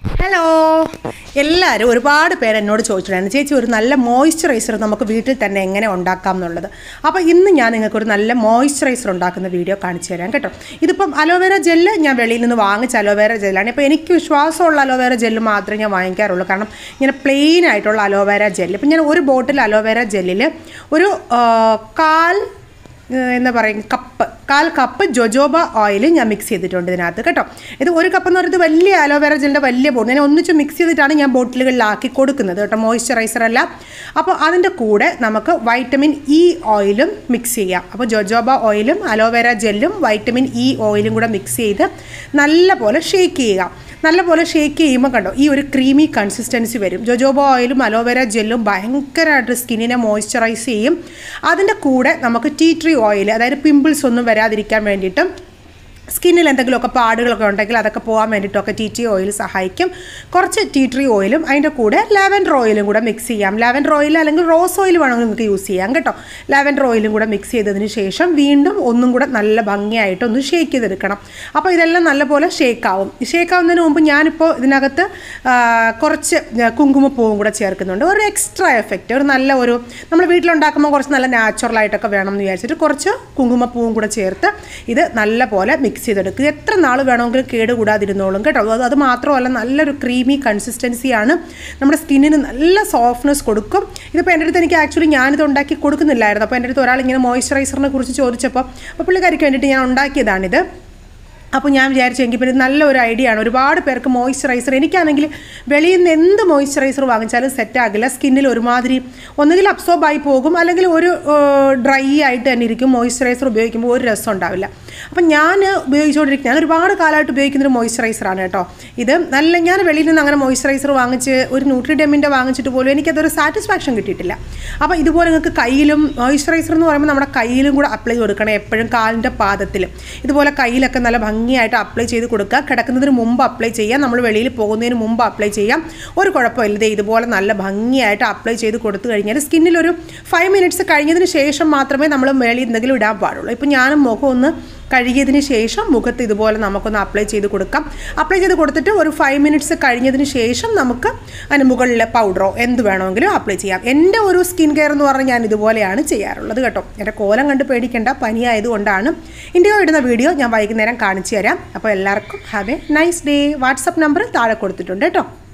hello എല്ലാവരും ഒരുപാട് പേര് എന്നോട് ചോദിച്ചിട്ടുണ്ടായിരുന്നു ചേച്ചി ഒരു നല്ല മോയ്സ്ചറൈസർ നമുക്ക് വീട്ടിൽ തന്നെ എങ്ങനെ ഉണ്ടാക്കാം എന്നുള്ളത് അപ്പോൾ ഇന്ന് ഞാൻ നിങ്ങൾക്ക് ഒരു നല്ല മോയ്സ്ചറൈസർ ഉണ്ടാക്കുന്ന വീഡിയോ കാണിച്ചു തരാം കേട്ടോ ഇതിപ്പം അലോവേര ജെല്ല് ഞാൻ വെളിയിൽ നിന്ന് വാങ്ങിച്ച അലോവേര ജെല്ലാണ് ഇപ്പോൾ എനിക്ക് വിശ്വാസമുള്ള അലോവേര ജെല്ല് മാത്രമേ ഞാൻ വാങ്ങിക്കാറുള്ളൂ കാരണം ഇങ്ങനെ പ്ലെയിൻ ആയിട്ടുള്ള അലോവേര ജെല്ല് ഇപ്പം ഞാൻ ഒരു ബോട്ടിൽ അലോവേര ജെല്ലിൽ ഒരു ആ, കാൽ ഏഹ് എന്താ പറയുക കപ്പ് കാൽ കപ്പ് ജൊജോബ ഓയിൽ ഞാൻ മിക്സ് ചെയ്തിട്ടുണ്ട് ഇതിനകത്ത് കേട്ടോ ഇത് ഒരു കപ്പ് എന്ന് പറയുന്നത് വലിയ അലോവേറ ജെല്ലിൻ്റെ വലിയ ബോട്ടിൽ ഞാൻ ഒന്നിച്ച് മിക്സ് ചെയ്തിട്ടാണ് ഞാൻ ബോട്ടിലുകളിലാക്കി കൊടുക്കുന്നത് കേട്ടോ മോയ്സ്ചറൈസർ അല്ല അപ്പോൾ അതിൻ്റെ കൂടെ നമുക്ക് വൈറ്റമിൻ ഇ ഓയിലും മിക്സ് ചെയ്യാം അപ്പോൾ ജൊജോബ ഓയിലും അലോവേറ ജെല്ലും വൈറ്റമിൻ ഇ ഓയിലും കൂടെ മിക്സ് ചെയ്ത് നല്ല പോലെ ഷേക്ക് ചെയ്യുക നല്ലപോലെ ഷേക്ക് ചെയ്യുമ്പോൾ കണ്ടോ ഈ ഒരു ക്രീമി കൺസിസ്റ്റൻസി വരും ജോജോബോ ഓയിലും അലോവേര ജെല്ലും ഭയങ്കരമായിട്ട് സ്കിന്നിനെ മോയ്സ്ചറൈസ് ചെയ്യും അതിൻ്റെ കൂടെ നമുക്ക് ടീ ട്രീ ഓയിൽ അതായത് പിമ്പിൾസ് ഒന്നും വരാതിരിക്കാൻ വേണ്ടിയിട്ടും സ്കിന്നിൽ എന്തെങ്കിലുമൊക്കെ പാടുകളൊക്കെ ഉണ്ടെങ്കിൽ അതൊക്കെ പോകാൻ വേണ്ടിയിട്ടൊക്കെ ടീ ട്രീ ഓയിൽ സഹായിക്കും കുറച്ച് ടീ ട്രീ ഓയിലും അതിൻ്റെ കൂടെ ലാവൻഡർ ഓയിലും കൂടെ മിക്സ് ചെയ്യാം ലാവൻഡർ ഓയിൽ അല്ലെങ്കിൽ റോസ് ഓയിൽ വേണമെങ്കിൽ നിങ്ങൾക്ക് യൂസ് ചെയ്യാം കേട്ടോ ലാവൻഡർ ഓയിലും കൂടെ മിക്സ് ചെയ്തതിന് ശേഷം വീണ്ടും ഒന്നും കൂടെ നല്ല ഭംഗിയായിട്ട് ഒന്ന് ഷേക്ക് ചെയ്തെടുക്കണം അപ്പോൾ ഇതെല്ലാം നല്ലപോലെ ഷേക്ക് ആവും ഷേക്ക് ആവുന്നതിന് മുമ്പ് ഞാനിപ്പോൾ ഇതിനകത്ത് ആ, കുറച്ച് കുങ്കുമപ്പൂവും കൂടെ ചേർക്കുന്നുണ്ട് ഒരു എക്സ്ട്രാ എഫക്റ്റ് ഒരു നല്ല ഒരു നമ്മൾ വീട്ടിലുണ്ടാക്കുമ്പോൾ കുറച്ച് നല്ല നാച്ചുറലായിട്ടൊക്കെ വേണം എന്ന് വിചാരിച്ചിട്ട് കുറച്ച് കുങ്കുമപ്പൂവും കൂടെ ചേർത്ത് ഇത് നല്ല പോലെ മിക്സ് ചെയ്തെടുക്കുക ഇത് എത്ര നാൾ വേണമെങ്കിലും കേടുകൂടാതിരുന്നോളും കേട്ടോ അത് അത് മാത്രമല്ല നല്ലൊരു ക്രീമി കൺസിസ്റ്റൻസിയാണ് നമ്മുടെ സ്കിന്നിന് നല്ല സോഫ്റ്റ്നെസ് കൊടുക്കും ഇതിപ്പോൾ എൻ്റെ അടുത്ത് എനിക്ക് ആക്ച്വലി ഞാനിത് ഉണ്ടാക്കി കൊടുക്കുന്നില്ലായിരുന്നു അപ്പോൾ എൻ്റെ അടുത്ത് ഒരാൾ ഇങ്ങനെ മോയ്സ്ചറൈസറിനെ കുറിച്ച് ചോദിച്ചപ്പോൾ അപ്പോൾ പുള്ളിക്കാരിക്ക് വേണ്ടിയിട്ട് ഞാൻ ഉണ്ടാക്കിയതാണിത് അപ്പോൾ ഞാൻ വിചാരിച്ചു എങ്കിൽ പിന്നെ നല്ലൊരു ഐഡിയ ആണ് ഒരുപാട് പേർക്ക് മോയ്സ്ചറൈസർ എനിക്കാണെങ്കിൽ വെളിയിൽ നിന്ന് എന്ത് മോയ്സ്ചറൈസർ വാങ്ങിച്ചാലും സെറ്റ് ആകില്ല സ്കിന്നിൽ ഒരുമാതിരി ഒന്നുകിൽ അബ്സോർബ് ആയി പോകും അല്ലെങ്കിൽ ഒരു ഡ്രൈ ആയിട്ട് തന്നെ ഇരിക്കും മോയ്സ്ചറൈസർ ഉപയോഗിക്കുമ്പോൾ ഒരു രസം ഉണ്ടാവില്ല അപ്പം ഞാൻ ഉപയോഗിച്ചുകൊണ്ടിരിക്കുന്ന ഞാൻ ഒരുപാട് കാലമായിട്ട് ഉപയോഗിക്കുന്ന ഒരു മോയ്സ്ചറൈസറാണ് കേട്ടോ ഇത് നല്ല ഞാൻ വെളിയിൽ നിന്ന് അങ്ങനെ മോയ്സ്ചറൈസർ വാങ്ങിച്ച് ഒരു ന്യൂട്രിഡെമിൻ്റെ വാങ്ങിച്ചിട്ട് പോലും എനിക്കതൊരു സാറ്റിസ്ഫാക്ഷൻ കിട്ടിയിട്ടില്ല അപ്പോൾ ഇതുപോലെ നിങ്ങൾക്ക് കയ്യിലും മോയ്സ്ചറൈസർ എന്ന് പറയുമ്പോൾ നമ്മുടെ കയ്യിലും കൂടെ അപ്ലൈ കൊടുക്കണം എപ്പോഴും കാലിൻ്റെ പാദത്തിൽ ഇതുപോലെ കയ്യിലൊക്കെ നല്ല ഭംഗിയായിട്ട് അപ്ലൈ ചെയ്ത് കൊടുക്കുക കിടക്കുന്നതിന് മുമ്പ് അപ്ലൈ ചെയ്യാം നമ്മൾ വെളിയിൽ പോകുന്നതിന് മുമ്പ് അപ്ലൈ ചെയ്യാം ഒരു കുഴപ്പമില്ല ദേ ഇതുപോലെ നല്ല ഭംഗിയായിട്ട് അപ്ലൈ ചെയ്ത് കൊടുത്തു കഴിഞ്ഞാൽ സ്കിന്നിൽ ഒരു ഫൈവ് മിനിറ്റ്സ് കഴിഞ്ഞതിന് ശേഷം മാത്രമേ നമ്മൾ വെളിയിൽ എന്തെങ്കിലും ഇടാൻ പാടുള്ളൂ ഇപ്പോൾ ഞാനും മുഖം ഒന്ന് കഴുകിയതിന് ശേഷം മുഖത്ത് ഇതുപോലെ നമുക്കൊന്ന് അപ്ലൈ ചെയ്ത് കൊടുക്കാം അപ്ലൈ ചെയ്ത് കൊടുത്തിട്ട് ഒരു ഫൈവ് മിനിറ്റ്സ് കഴിഞ്ഞതിന് ശേഷം നമുക്ക് അതിന് മുകളിലെ പൗഡറോ എന്ത് വേണമെങ്കിലും അപ്ലൈ ചെയ്യാം എൻ്റെ ഒരു സ്കിൻ കെയർ എന്ന് പറഞ്ഞാൽ ഞാൻ ഇതുപോലെയാണ് ചെയ്യാറുള്ളത് കേട്ടോ എൻ്റെ കോലം കണ്ട് പേടിക്കേണ്ട പനിയായതുകൊണ്ടാണ് ഇൻഡിയോ ഇടുന്ന വീഡിയോ ഞാൻ വൈകുന്നേരം കാണിച്ചു തരാം അപ്പോൾ എല്ലാവർക്കും have a nice day WhatsApp number താഴെ കൊടുത്തിട്ടുണ്ട് കേട്ടോ